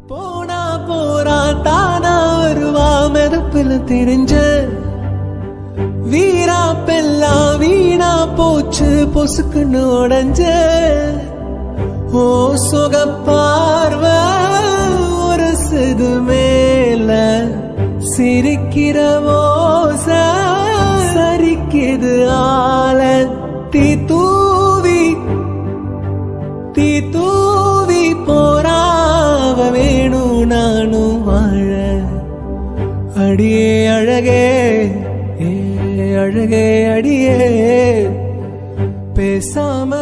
போனா போறா தானா வருவா மெதப்புல தெரிஞ்ச வீரா பெல்லா வீணா போச்சு பொசுக்குன்னு உடஞ்ச ஓ சுக பார்வை ஒரு சிது மேல சிரிக்கிற ஓச சரிக்குது ஆல தீ தூவி தீ தூவி போராவ வேணும் நானும் வாழ அடியே அழகே ஏ அழகே அடியே பேசாம